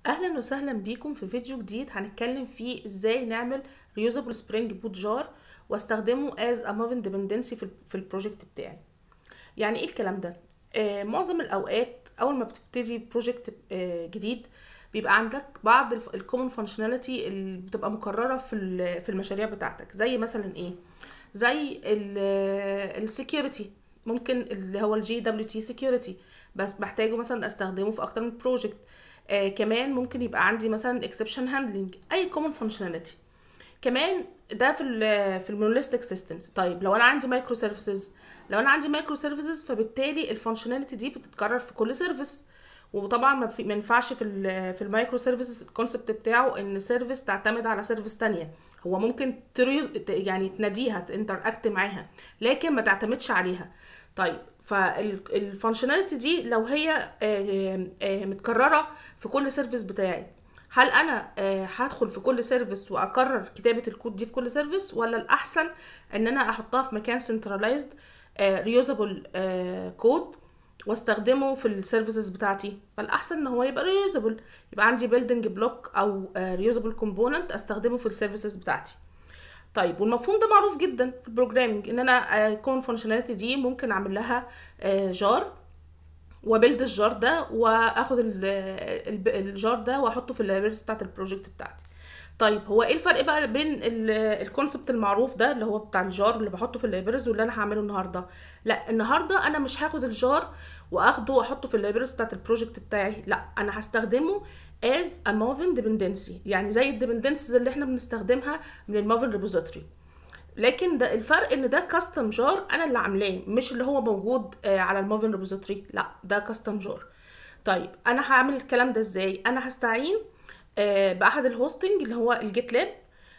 اهلا وسهلا بيكم في فيديو جديد هنتكلم فيه ازاي نعمل reusable spring boot jar واستخدمه as a moving dependency في ال- في البروجكت بتاعي يعني ايه الكلام ده آه معظم الاوقات اول ما بتبتدي بروجكت آه جديد بيبقى عندك بعض الكومن فانكشناليتي اللي بتبقى مكرره في ال- في المشاريع بتاعتك زي مثلا ايه زي السكيورتي ممكن اللي هو الجي دبليو تي سكيورتي بس بحتاجه مثلا استخدمه في اكتر من بروجكت آه كمان ممكن يبقى عندي مثلا اكسبشن هاندلنج اي كومن فانكشناليتي كمان ده في ال في المونوليستيك سيستمز طيب لو انا عندي مايكرو سيرفيسز لو انا عندي مايكرو سيرفيسز فبالتالي الفانكشناليتي دي بتتكرر في كل سيرفيس وطبعا ما في- ما ينفعش في ال في المايكرو سيرفيسز الكونسبت بتاعه ان سيرفيس تعتمد على سيرفيس تانية هو ممكن تريوز يعني تناديها تنتراكت معاها لكن ما تعتمدش عليها طيب فالفانكشناليتي دي لو هي آه، آه، متكرره في كل سيرفيس بتاعي هل انا آه، هدخل في كل سيرفيس واكرر كتابه الكود دي في كل سيرفيس ولا الاحسن ان انا احطها في مكان سنترلايزد ريوزابل كود واستخدمه في السيرفيسز بتاعتي فالاحسن ان هو يبقى ريوزابل يبقى عندي بيلدينج بلوك او ريوزابل كومبوننت استخدمه في السيرفيسز بتاعتي طيب والمفهوم ده معروف جدا في البروجرامينج ان انا يكون فانكشناليتي دي ممكن اعمل لها جار وبلد الجار ده واخد ال- ال- الجار ده واحطه في اللايبرز بتاعت البروجكت بتاعتي طيب هو ايه الفرق بقى بين الكونسبت المعروف ده اللي هو بتاع الجار اللي بحطه في اللايبرز واللي انا هعمله النهارده لا النهارده انا مش هاخد الجار واخده واحطه في اللايبرز بتاعت البروجكت بتاعي لا انا هستخدمه as a moving dependency يعني زي الديبندنسز اللي احنا بنستخدمها من الموفن ريبوزيتوري لكن ده الفرق ان ده كاستم جار انا اللي عاملاه مش اللي هو موجود آه، على الموفن ريبوزيتوري لا ده كاستم جار طيب انا هعمل الكلام ده ازاي انا هستعين آه، باحد الهوستنج اللي هو الجيت لاب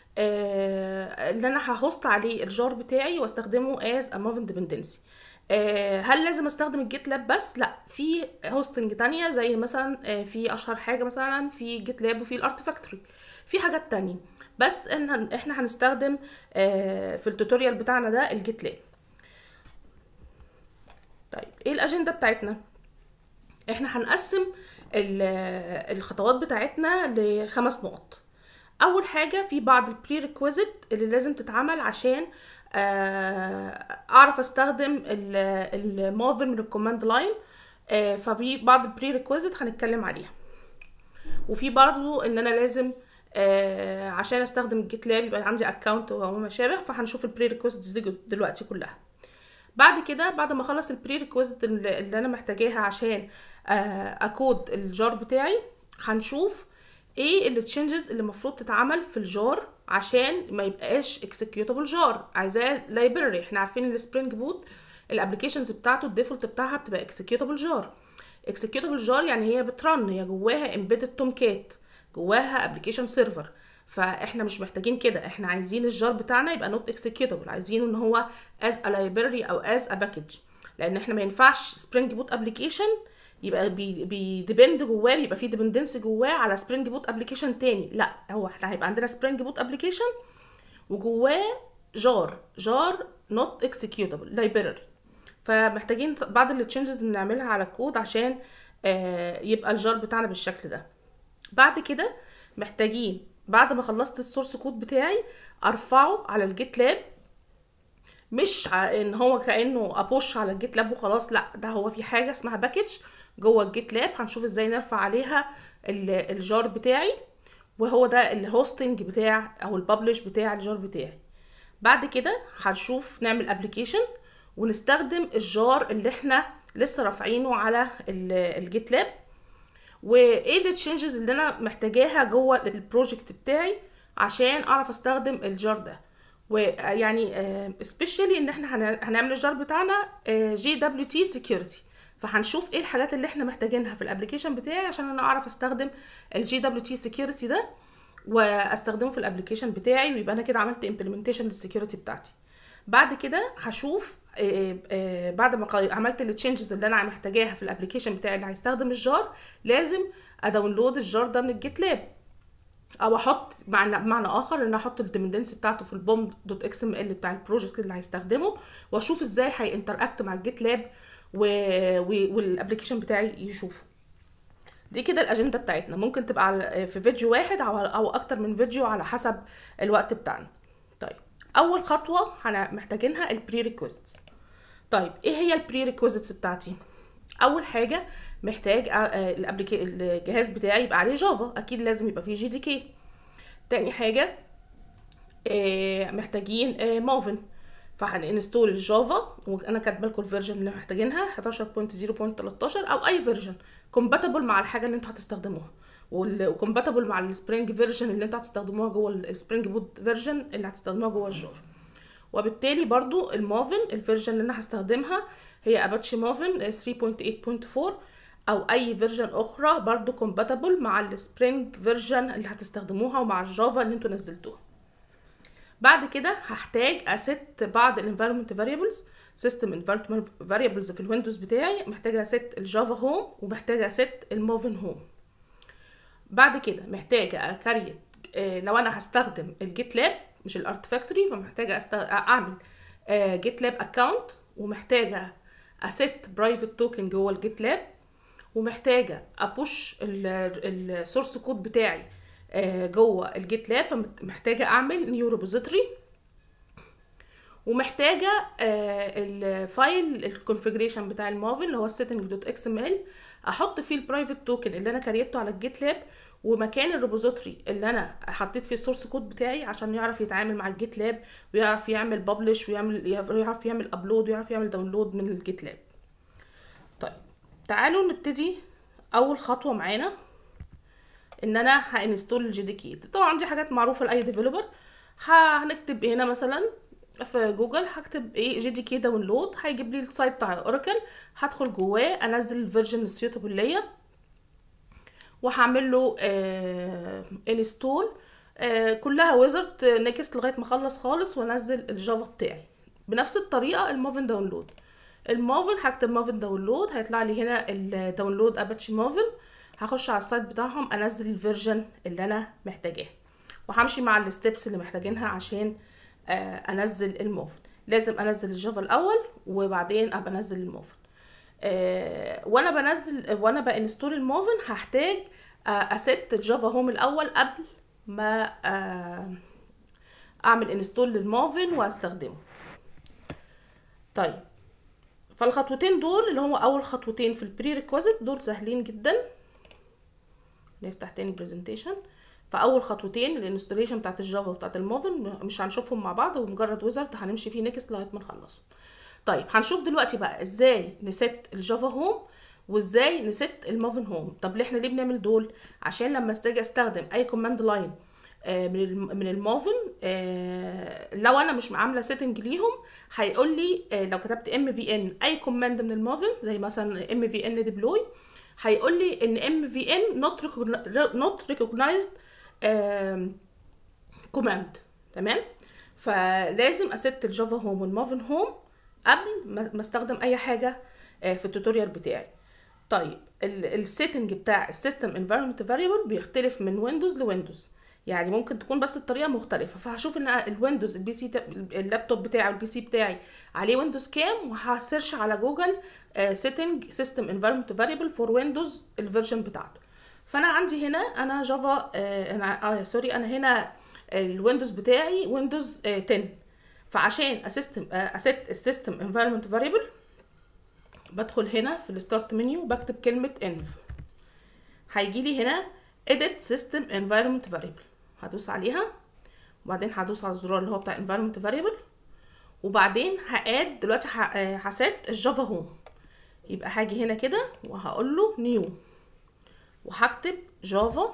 اللي انا ههوست عليه الجار بتاعي واستخدمه as a moving dependency آه، هل لازم استخدم الجيت لاب بس لا في هوستنج تانية زي مثلا آه، في اشهر حاجه مثلا في جيت لاب وفي الارت فاكتوري في حاجات تانية بس ان احنا هنستخدم آه، في التوتوريال بتاعنا ده الجيت لاب طيب ايه الاجنده بتاعتنا احنا هنقسم ال- الخطوات بتاعتنا لخمس نقط اول حاجه في بعض البري ريكويزيت اللي لازم تتعمل عشان آه، اعرف استخدم الموفن من الكوماند لاين ففي بعض البري ريكويزيت هنتكلم عليها وفي برضو ان انا لازم آه عشان استخدم الجيت لاب يبقى عندي اكونت وما شابه فهنشوف البري ريكويست دي دلوقتي كلها بعد كده بعد ما اخلص البري ريكويست اللي اللي انا محتاجاها عشان آه اكود الجار بتاعي هنشوف ايه التشنجز اللي المفروض تتعمل في الجار عشان ما يبقاش اكسكيوتابل جار عايزاه لايبراري احنا عارفين السبرينج بوت الابلكيشنز بتاعته الديفولت بتاعها بتبقى اكسكيوتابل جار اكسكيوتابل جار يعني هي بترن هي جواها امبيدد تومكات جواها ابلكيشن سيرفر فاحنا مش محتاجين كده احنا عايزين الجار بتاعنا يبقى نوت اكسكيوتابل عايزينه ان هو از ا لايبراري او از ا باكج لان احنا ما ينفعش سبرينج بوت ابلكيشن يبقى بي بيديبند جواه بيبقى فيه ديبندنسي جواه على سبرينج بوت ابلكيشن تاني لا هو احنا هيبقى عندنا سبرينج بوت ابلكيشن وجواه جار جار نوت اكسكيوتابل لايبراري فمحتاجين بعض التشنجز اللي نعملها على الكود عشان آه، يبقى الجار بتاعنا بالشكل ده بعد كده محتاجين بعد ما خلصت السورس كود بتاعي ارفعه على الجيت لاب مش ع- ان هو كانه ابوش على الجيت لاب وخلاص لا ده هو في حاجه اسمها باكج جوه الجيت لاب هنشوف ازاي نرفع عليها ال- الجار بتاعي وهو ده الهوستنج بتاع او الببلش بتاع الجار بتاعي بعد كده هنشوف نعمل ابلكيشن ونستخدم الجار اللي احنا لسه رافعينه على ال- الجيت لاب وايه التشنجز اللي انا محتاجاها جوه البروجكت بتاعي عشان اعرف استخدم الجار ده ويعني سبيشالي ان احنا هن- هنعمل الجار بتاعنا جي دبليو تي سكيورتي فهنشوف ايه الحاجات اللي احنا محتاجينها في الابلكيشن بتاعي عشان انا اعرف استخدم الجي دبليو تي سكيورتي ده واستخدمه في الابلكيشن بتاعي ويبقى انا كده عملت امبلمنتيشن للسكيورتي بتاعتي بعد كده هشوف آه، آه، بعد ما قا- عملت التشنجز اللي انا محتاجاها في الابلكيشن بتاعي اللي هيستخدم الجار لازم اداونلود الجار ده من الجيت لاب او احط معنى بمعنى اخر ان أنا احط الديبندنسي بتاعته في البوم دوت اكس ام ال بتاع البروجكت اللي هيستخدمه واشوف ازاي هينتراكت مع الجيت لاب و... و... والابلكيشن بتاعي يشوفه دي كده الاجنده بتاعتنا ممكن تبقى على في فيديو واحد او او اكتر من فيديو على حسب الوقت بتاعنا طيب اول خطوه هن- محتاجينها البري ريكويزيتس طيب ايه هي البري ريكويزيتس بتاعتي اول حاجه محتاج آه، آه، الابليكي الجهاز بتاعي يبقى عليه جافا اكيد لازم يبقى فيه جي دي كي تاني حاجه آه، محتاجين آه، موفن فهننستول الجافا وانا كاتبه لكم الفيرجن اللي محتاجينها 11.0.13 او اي فيرجن كومباتبل مع الحاجه اللي انتوا هتستخدموها وكومباتبل مع السبرينج فيرجن اللي انتوا هتستخدموها جوه السبرينج بوت فيرجن اللي هتستخدموها جوه الجار وبالتالي برضو الموفن الفيرجن اللي انا هستخدمها هي اباتشي موفن 3.8.4 او اي فيرجن اخرى برضو كومباتبل مع السبرينج فيرجن اللي هتستخدموها ومع الجافا اللي انتوا نزلتوها بعد كده هحتاج اسيت بعض الانفايرمنت فاريبلز سيستم انفايرمنت فاريبلز في الويندوز بتاعي محتاجه اسيت الجافا هوم ومحتاجه اسيت الموفن هوم بعد كده محتاجه اكريت آه، لو انا هستخدم الجيت لاب مش الارتفاكتوري فمحتاجه أست... اعمل جيت لاب اكونت ومحتاجه اسيت برايفت توكن جوه الجيت لاب ومحتاجه ابوش السورس كود بتاعي آه، جوه الجيت لاب فمحتاجه اعمل نيو ريبوزيتوري ومحتاجه آه، الفايل الكونفيجريشن بتاع الموفن اللي هو السيتنج دوت اكس ام ال احط فيه البرايفت توكن اللي انا كريته على الجيت لاب ومكان الريبوزيتوري اللي انا حطيت فيه السورس كود بتاعي عشان يعرف يتعامل مع الجيت لاب ويعرف يعمل ببلش ويعمل يعرف يعمل ابلود ويعرف يعمل داونلود من الجيت لاب طيب تعالوا نبتدي اول خطوه معانا ان انا هانستول الجي دي كي طبعا دي حاجات معروفه لاي ديفلوبر هنكتب هنا مثلا في جوجل هكتب ايه جي دي كي داونلود هيجيب لي السايت بتاع اوراكل هدخل جواه انزل الفيرجن السيوتابل ليا وهعمل له انستول كلها ويزرد نكست لغايه ما اخلص خالص وانزل الجافا بتاعي بنفس الطريقه الموفن داونلود الموفن هكتب موفن داونلود هيطلع لي هنا الداونلود اباتشي موفن هخش على السايت بتاعهم انزل الفيرجن اللي انا محتاجاه وهمشي مع الستبس اللي محتاجينها عشان آه، انزل الموفن لازم انزل الجافا الاول وبعدين ابقى انزل الموفن آه، وانا بنزل وانا بانستول الموفن هحتاج آه، اسيت الجافا هوم الاول قبل ما آه، اعمل انستول للموفن واستخدمه طيب فالخطوتين دول اللي هو اول خطوتين في البري ريكويزيت دول سهلين جدا نفتح تاني برزنتيشن فاول خطوتين الانستوليشن بتاعت الجافا وبتاعت الموفن مش هنشوفهم مع بعض ومجرد ويزرد هنمشي فيه نكست لغايه ما نخلصه طيب هنشوف دلوقتي بقى ازاي نست الجافا هوم وازاي نست الموفن هوم طب احنا ليه بنعمل دول عشان لما استجي استخدم اي كوماند لاين من الم- من الموفن آه، لو انا مش عامله سيتنج ليهم هيقول لي آه، لو كتبت ام في ان اي كوماند من الموفن زي مثلا ام في ان ديبلوي هيقول لي ان ام في ان نوت نوت ريكوجنايزد كوماند تمام فلازم اسيت الجافا هوم والموفن هوم قبل ما ما استخدم اي حاجه آه، في التوتوريال بتاعي طيب السيتنج بتاع السيستم انفايرمنت فاريبل بيختلف من ويندوز لويندوز يعني ممكن تكون بس الطريقه مختلفه فهشوف ان الويندوز البي سي اللابتوب بتاعي والبي سي بتاعي عليه ويندوز كام وهسيرش على جوجل سيتنج سيستم انفايرمنت فاريبل فور ويندوز الفيرجن بتاعته فانا عندي هنا انا جافا آه انا اه سوري انا هنا الويندوز بتاعي ويندوز آه 10 فعشان اسيستم اسيت السيستم انفايرمنت فاريبل بدخل هنا في الستارت منيو بكتب كلمه انف هيجي لي هنا edit system environment variable هدوس عليها وبعدين هدوس على الزرار اللي هو بتاع environment variable وبعدين هاد دلوقتي ه- آه، هسيت الجافا هوم يبقى هاجي هنا كده وهقول له نيو وهكتب جافا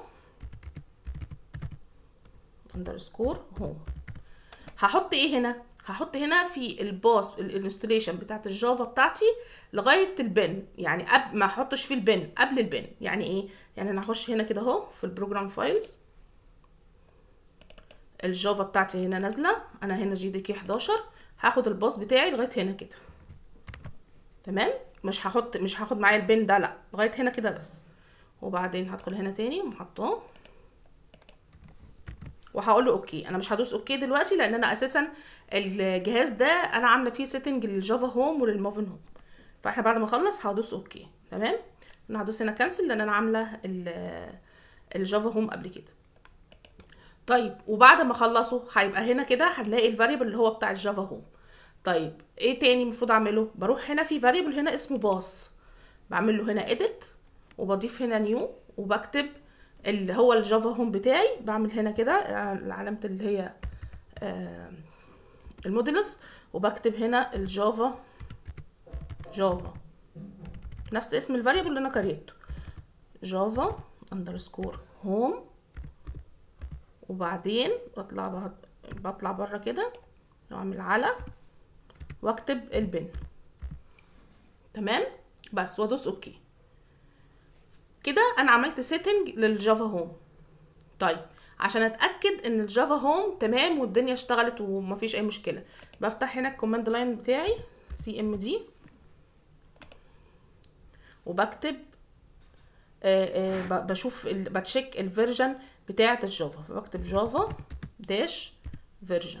اندرسكور هوم هحط ايه هنا هحط هنا في الباص الانستليشن بتاعت الجافا بتاعتي لغايه البن يعني قبل ما احطش فيه البن قبل البن يعني ايه يعني انا هخش هنا كده اهو في البروجرام فايلز الجافا بتاعتي هنا نازله انا هنا جي دي كي 11 هاخد الباص بتاعي لغايه هنا كده تمام مش هحط مش هاخد معايا البن ده لا لغايه هنا كده بس وبعدين هدخل هنا تاني ومحطاه وهقول له اوكي انا مش هدوس اوكي دلوقتي لان انا اساسا الجهاز ده انا عامله فيه سيتنج للجافا هوم وللموفن هوم فاحنا بعد ما اخلص هدوس اوكي تمام انا هدوس هنا كانسل لان انا عامله ال- الجافا هوم قبل كده طيب وبعد ما اخلصه هيبقى هنا كده هنلاقي الفاريبل اللي هو بتاع الجافا هوم طيب ايه تاني المفروض اعمله بروح هنا في فاريبل هنا اسمه باص بعمل له هنا edit وبضيف هنا نيو وبكتب اللي هو الجافا هوم بتاعي بعمل هنا كده علامة اللي هي آه، المودلس وبكتب هنا الجافا جافا نفس اسم الفاريبل اللي انا كريته جافا اندرسكور هوم وبعدين بطلع بره بطلع بره كده واعمل على واكتب البن تمام بس وادوس اوكي كده انا عملت سيتنج للجافا هوم طيب عشان اتاكد ان الجافا هوم تمام والدنيا اشتغلت ومفيش اي مشكله بفتح هنا الكوماند لاين بتاعي سي ام دي وبكتب آه، آه، ب- بشوف ال- بتشيك الفيرجن بتاعه الجافا فبكتب جافا داش فيرجن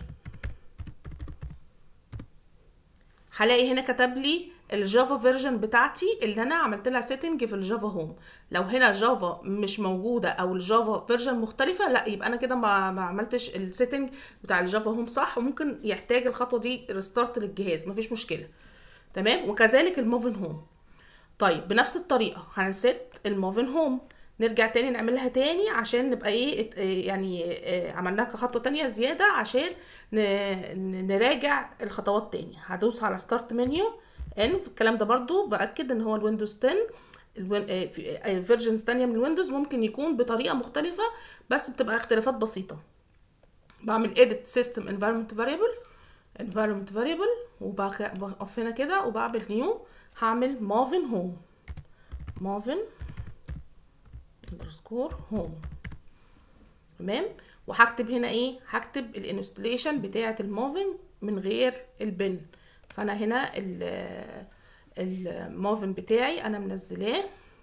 هلاقي هنا كتب لي الجافا فيرجن بتاعتي اللي انا عملت لها سيتنج في الجافا هوم لو هنا جافا مش موجوده او الجافا فيرجن مختلفه لا يبقى انا كده ما, ما عملتش السيتنج بتاع الجافا هوم صح وممكن يحتاج الخطوه دي ريستارت للجهاز مفيش مشكله تمام وكذلك الموفن هوم طيب بنفس الطريقه هنست الموفن هوم نرجع تاني نعملها تاني عشان نبقى ايه ات- إيه يعني إيه عملناها كخطوه تانية زياده عشان ن- ن- نراجع الخطوات تاني هدوس على ستارت منيو ان في الكلام ده برضو باكد ان هو الويندوز 10 فيرجنز تانية من الويندوز ممكن يكون بطريقه مختلفه بس بتبقى اختلافات بسيطه بعمل edit system environment variable environment variable وبقف هنا كده وبعمل new هعمل marvin home marvin underscore home تمام وهكتب هنا ايه هكتب الانستليشن بتاعه الموفن من غير البن فانا هنا ال الموفن بتاعي انا منزلاه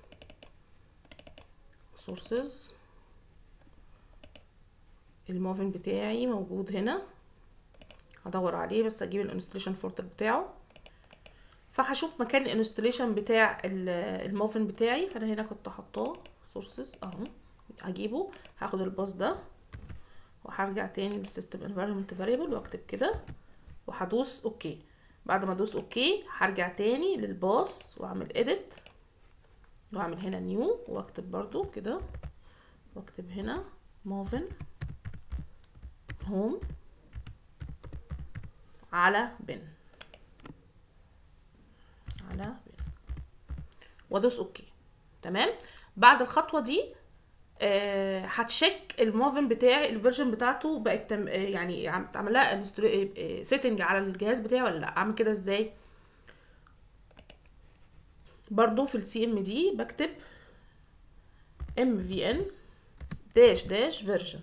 sources الموفن بتاعي موجود هنا هدور عليه بس اجيب الانستليشن فولدر بتاعه فهشوف مكان الانستليشن بتاع ال- الموفن بتاعي فانا هنا كنت حاطاه سورسز اهو هجيبه هاخد الباص ده وهرجع تاني للسيستم انفيرمنت فاريبل واكتب كده وهدوس اوكي بعد ما ادوس اوكي هرجع تاني للباص واعمل edit واعمل هنا نيو واكتب برضو كده واكتب هنا موفن هوم على بن على بن وادوس اوكي تمام بعد الخطوه دي آه، هتشيك الموفن بتاعي الفيرجن بتاعته بقت تم... آه، يعني عم- اتعمل لها سيتنج على الجهاز بتاعي ولا لا اعمل كده ازاي برضو في السي ام دي بكتب ام في ان داش داش فيرجن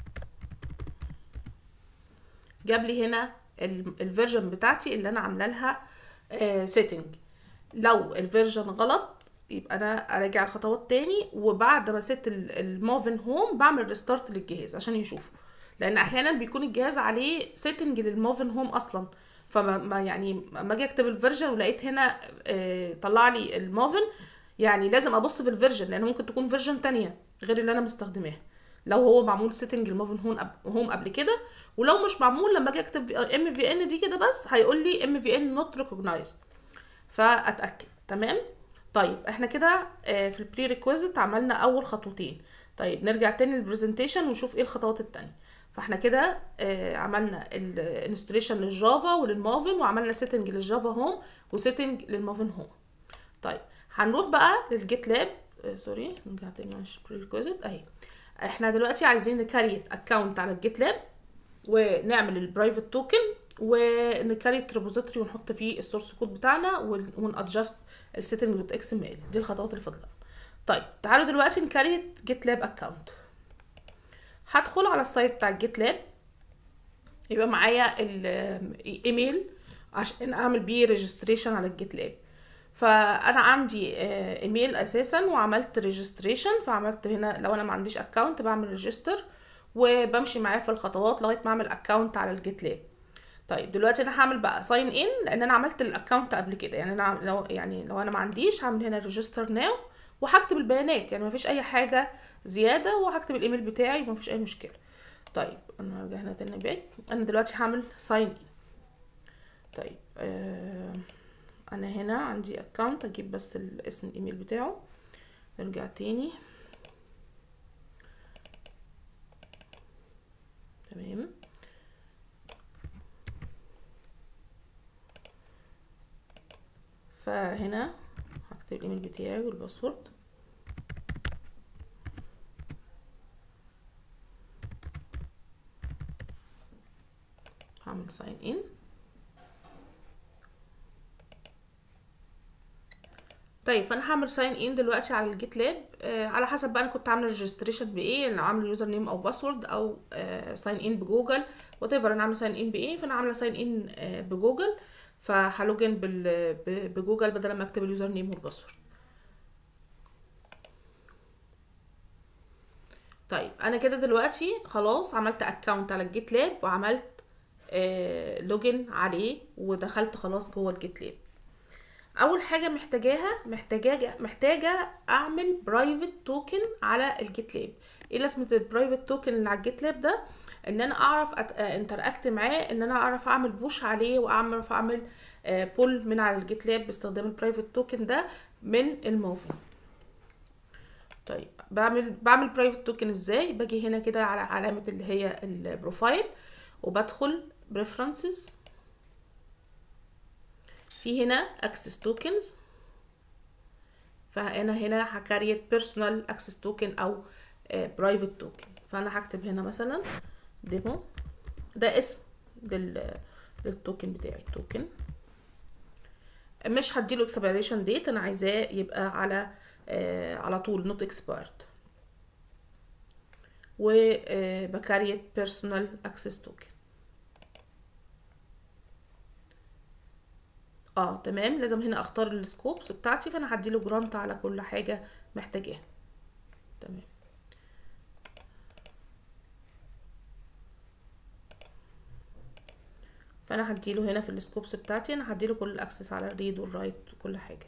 جاب لي هنا الفيرجن بتاعتي اللي انا عامله لها سيتنج لو الفيرجن غلط يبقى انا اراجع الخطوات تاني وبعد ما ست الموفن هوم بعمل ريستارت للجهاز عشان يشوفه لان احيانا بيكون الجهاز عليه سيتنج للموفن هوم اصلا فما ما يعني ما اجي اكتب الفيرجن ولقيت هنا آه، طلع لي الموفن يعني لازم ابص في الفيرجن لان ممكن تكون فيرجن تانية غير اللي انا مستخدماها لو هو معمول سيتنج الموفن هوم هوم قبل كده ولو مش معمول لما اجي اكتب ام في ان دي كده بس هيقول لي ام في ان نوت ريكوجنايزد فاتاكد تمام طيب احنا كده آه، في البري ريكويزيت عملنا اول خطوتين طيب نرجع تاني للبرزنتيشن ونشوف ايه الخطوات التانية فاحنا كده آه، عملنا الانستليشن للجافا وللموفن وعملنا سيتنج للجافا هوم وسيتنج للموفن هوم طيب هنروح بقى للجيت لاب آه، سوري نرجع تاني مش بري ريكويزيت اهي احنا دلوقتي عايزين نكريت اكونت على الجيت لاب ونعمل البرايفت توكن ونكريت ريبوزيتوري ونحط فيه السورس كود بتاعنا ونادجست السيتنج دوت اكس ام ال دي الخطوات اللي فاضله طيب تعالوا دلوقتي نكريت جيت لاب اكونت هدخل على السايت بتاع الجيت لاب يبقى معايا الايميل عشان اعمل بيه ريجستريشن على الجيت لاب فانا عندي آه، ايميل اساسا وعملت ريجستريشن فعملت هنا لو انا ما عنديش اكونت بعمل ريجستر وبمشي معاه في الخطوات لغايه ما اعمل اكونت على الجيت لاب طيب دلوقتي انا هعمل بقى ساين ان لان انا عملت الاكونت قبل كده يعني انا لو يعني لو انا ما عنديش هعمل هنا ريجستر ناو وهكتب البيانات يعني مفيش اي حاجه زياده وهكتب الايميل بتاعي ومفيش اي مشكله طيب انا هرجع هنا تاني باك انا دلوقتي هعمل ساين ان طيب آه انا هنا عندي اكونت اجيب بس اسم الايميل بتاعه نرجع تاني تمام فهنا هكتب الايميل بتاعي والباسورد هعمل ساين ان طيب فانا هعمل ساين ان دلوقتي على الجيت لاب آه على حسب بقى انا كنت عامله ريجستريشن بايه انا عامله يوزر نيم او باسورد او آه ساين ان بجوجل وات ايفر انا عامله ساين ان بايه فانا عامله ساين ان آه بجوجل فهلوجن بجوجل بدل ما اكتب اليوزر نيم والباسورد طيب انا كده دلوقتي خلاص عملت اكونت على الجيت لاب وعملت آه لوجن عليه ودخلت خلاص جوه الجيت لاب اول حاجه محتاجاها محتاجه محتاجه اعمل برايفت توكن على الجيت لاب ايه لازمه البرايفت توكن اللي على الجيت لاب ده ان انا اعرف انتراكت معاه ان انا اعرف اعمل بوش عليه واعرف اعمل بول من على الجيت لاب باستخدام البرايفت توكن ده من الموفي طيب بعمل بعمل برايفت توكن ازاي باجي هنا كده على علامه اللي هي البروفايل وبدخل preferences في هنا access tokens فانا هنا هكريت personal access token او private token فانا هكتب هنا مثلا ديمو ده اسم لل للتوكن بتاعي توكن مش هديله expiration date انا عايزاه يبقى على آه على طول not expired وبكريت personal access token اه تمام لازم هنا اختار السكوبس بتاعتي فانا هديله جرانت على كل حاجة محتاجاها تمام فانا هديله هنا في السكوبس بتاعتي انا هديله كل الاكسس على الريد والرايت وكل حاجة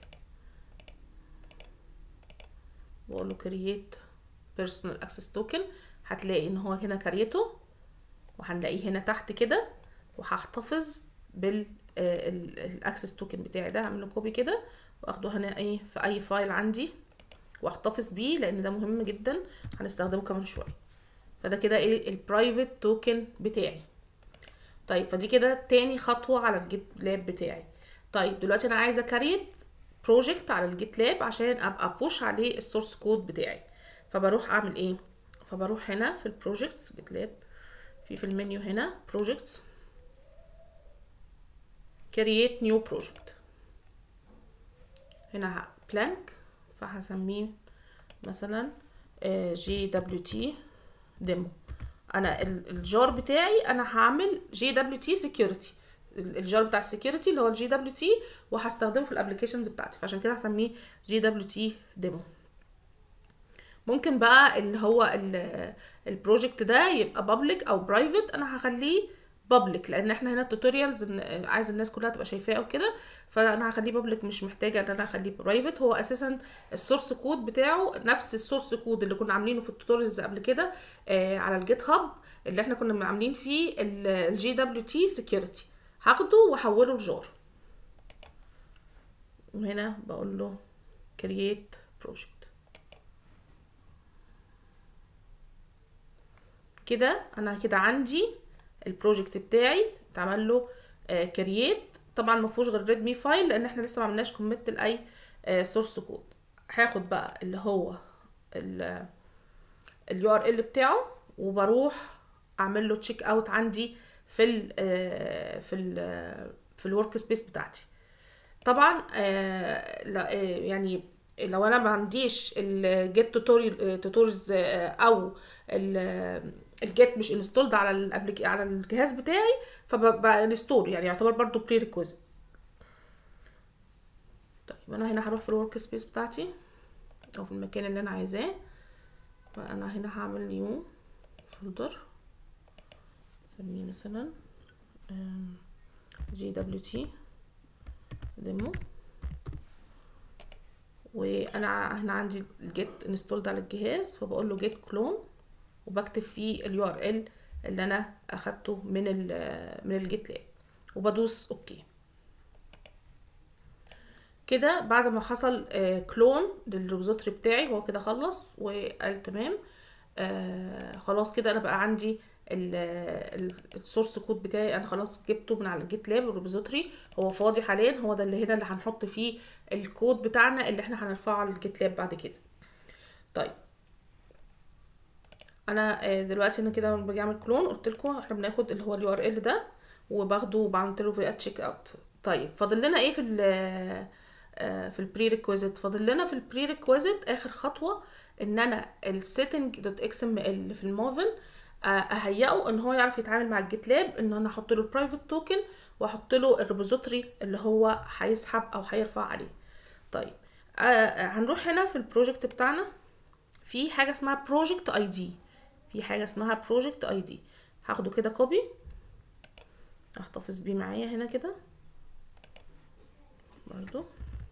واقول له كرييت بيرسونال اكسس توكن هتلاقي ان هو هنا كريته وهنلاقيه هنا تحت كده وهحتفظ بال الاكسس توكن بتاعي ده هعمله كوبي كده واخده هنا ايه في اي فايل عندي واحتفظ بيه لان ده مهم جدا هنستخدمه كمان شويه فده كده ايه البرايفت توكن بتاعي طيب فدي كده تاني خطوه على الجيت لاب بتاعي طيب دلوقتي انا عايزه كريت بروجكت على الجيت لاب عشان ابقى بوش عليه السورس كود بتاعي فبروح اعمل ايه فبروح هنا في البروجكتس جيت لاب في في المنيو هنا بروجكتس create new project هنا blank فهسميه مثلا جي دبليو تي ديمو انا الجار بتاعي انا هعمل جي دبليو تي سكيورتي الجار بتاع السكيورتي اللي هو الجي دبليو تي وهستخدمه في الابلكيشنز بتاعتي فعشان كده هسميه جي دبليو تي ديمو ممكن بقى اللي هو البروجكت ده يبقى بابليك او برايفت انا هخليه بابليك لان احنا هنا التوتوريالز عايز الناس كلها تبقى شايفاه وكده فانا هخليه بابليك مش محتاجه ان انا اخليه برايفت هو اساسا السورس كود بتاعه نفس السورس كود اللي كنا عاملينه في التوتوريالز قبل كده آه على الجيت هاب اللي احنا كنا عاملين فيه الجي دبليو تي سكيورتي هاخده واحوله لجار وهنا بقول له create project كده انا كده عندي البروجكت بتاعي اتعمل له كرييت طبعا ما فيهوش غير ريدمي فايل لان احنا لسه ما عملناش كوميت لاي سورس كود هاخد بقى اللي هو اليو ار ال بتاعه وبروح اعمل له تشيك اوت عندي في ال في ال في الورك سبيس بتاعتي طبعا يعني لو انا ما عنديش الجيت توتوريالز او الجيت مش انستولد على الابليك على الجهاز بتاعي فبانستول يعني يعتبر برضو بري ريكويزيت طيب انا هنا هروح في الورك سبيس بتاعتي او في المكان اللي انا عايزاه فانا هنا هعمل نيو فولدر سميه مثلا جي دبليو تي ديمو وانا هنا عندي الجيت انستولد على الجهاز فبقول له جيت كلون وبكتب فيه اليو ار ال اللي انا اخدته من ال من الجيت لاب وبدوس اوكي كده بعد ما حصل كلون للريبوزيتوري بتاعي هو كده خلص وقال تمام آه خلاص كده انا بقى عندي السورس كود بتاعي انا خلاص جبته من على الجيت لاب الريبوزيتوري هو فاضي حاليا هو ده اللي هنا اللي هنحط فيه الكود بتاعنا اللي احنا هنرفعه على الجيت لاب بعد كده طيب انا دلوقتي انا كده باجي اعمل كلون قلت لكم احنا بناخد اللي هو اليو ار ال ده وباخده وبعمل له في تشيك اوت طيب فاضل لنا ايه في ال في البري ريكويزيت فاضل لنا في البري ريكويزيت اخر خطوه ان انا السيتنج دوت اكس ام ال في الموفن اهيئه ان هو يعرف يتعامل مع الجيت لاب ان انا احط له البرايفت توكن واحط له الريبوزيتوري اللي هو هيسحب او هيرفع عليه طيب آه هنروح هنا في البروجكت بتاعنا في حاجه اسمها بروجكت اي دي في حاجه اسمها بروجكت اي دي هاخده كده كوبي احتفظ بيه معايا هنا كده برضو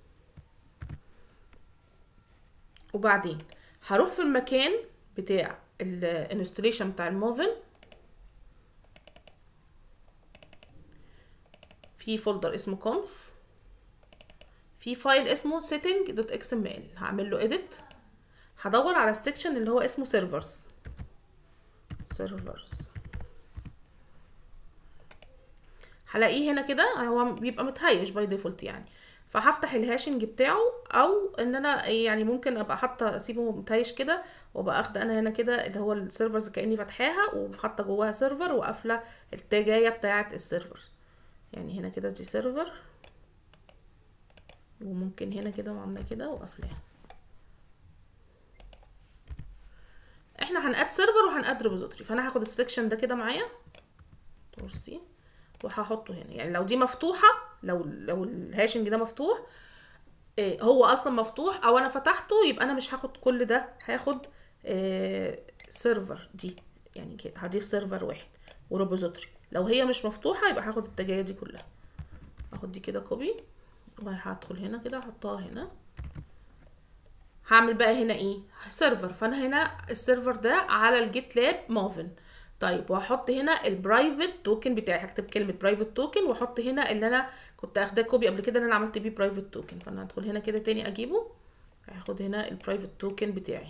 وبعدين هروح في المكان بتاع الانستليشن بتاع الموفن في فولدر اسمه conf في فايل اسمه setting.xml هعمل له edit هدور على السكشن اللي هو اسمه servers servers هلاقيه هنا كده هو بيبقى متهيش باي ديفولت يعني فهفتح الهاشنج بتاعه او ان انا يعني ممكن ابقى حاطه اسيبه متهيش كده وابقى اخده انا هنا كده اللي هو السيرفرز كاني فاتحاها وحاطه جواها سيرفر وقافله التاجايه بتاعه السيرفر يعني هنا كده دي سيرفر وممكن هنا كده وعامله كده وقافلاها احنا هنقاد سيرفر وهنقاد ريبوزيتوري فانا هاخد السكشن ده كده معايا تورسي وهحطه هنا يعني لو دي مفتوحه لو لو الهاشنج ده مفتوح إيه هو اصلا مفتوح او انا فتحته يبقى انا مش هاخد كل ده هاخد إيه سيرفر دي يعني كده هضيف سيرفر واحد وريبوزيتوري لو هي مش مفتوحه يبقى هاخد التجايه دي كلها هاخد دي كده كوبي وهدخل هنا كده احطها هنا هعمل بقى هنا ايه سيرفر فانا هنا السيرفر ده على الجيت لاب موفن طيب وهحط هنا البرايفت توكن بتاعي هكتب كلمه برايفت توكن واحط هنا اللي انا كنت اخداه كوبي قبل كده اللي انا عملت بيه برايفت توكن فانا هدخل هنا كده تاني اجيبه هاخد هنا البرايفت توكن بتاعي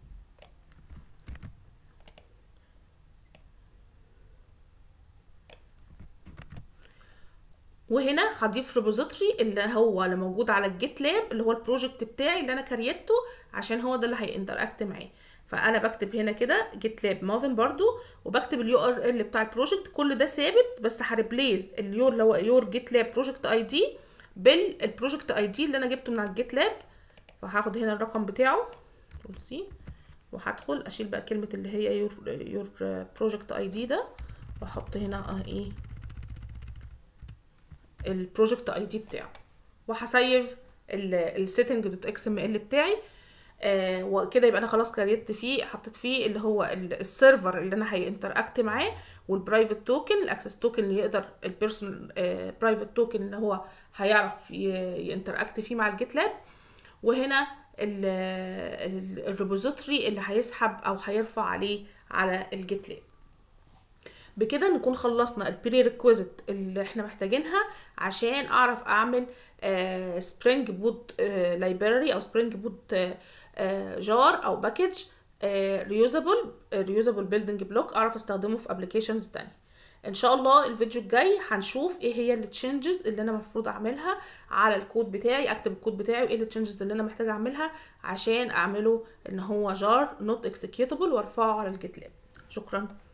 وهنا هضيف ريبوزيتوري اللي هو اللي موجود على الجيت لاب اللي هو البروجكت بتاعي اللي انا كريته عشان هو ده اللي هينتراكت معاه فانا بكتب هنا كده جيت لاب مافن برضو وبكتب اليو ار ال بتاع البروجكت كل ده ثابت بس هريبليس اليور اللي هو يور جيت لاب بروجكت اي دي بالبروجكت اي دي اللي انا جبته من على الجيت لاب فهاخد هنا الرقم بتاعه سي وهدخل اشيل بقى كلمه اللي هي يور يور بروجكت اي دي ده واحط هنا اه ايه البروجكت اي دي بتاعه وهسيف السيتنج دوت اكس ام ال بتاعي آه وكده يبقى انا خلاص كريت فيه حطيت فيه اللي هو السيرفر اللي انا هينتراكت معاه والبرايفت توكن الاكسس توكن اللي يقدر البيرسونال برايفت توكن اللي هو هيعرف ينتراكت فيه مع الجيت لاب وهنا الريبوزيتوري اللي هيسحب او هيرفع عليه على الجيت لاب بكده نكون خلصنا البري ريكويزيت اللي احنا محتاجينها عشان اعرف اعمل سبرينج بوت لايبراري او سبرينج بوت جار او باكج ريوزابل ريوزابل بيلدينج بلوك اعرف استخدمه في ابلكيشنز تانية ان شاء الله الفيديو الجاي هنشوف ايه هي التشنجز اللي انا المفروض اعملها على الكود بتاعي اكتب الكود بتاعي وايه التشنجز اللي انا محتاجه اعملها عشان اعمله ان هو جار نوت اكسكيوتابل وارفعه على الجيت لاب شكرا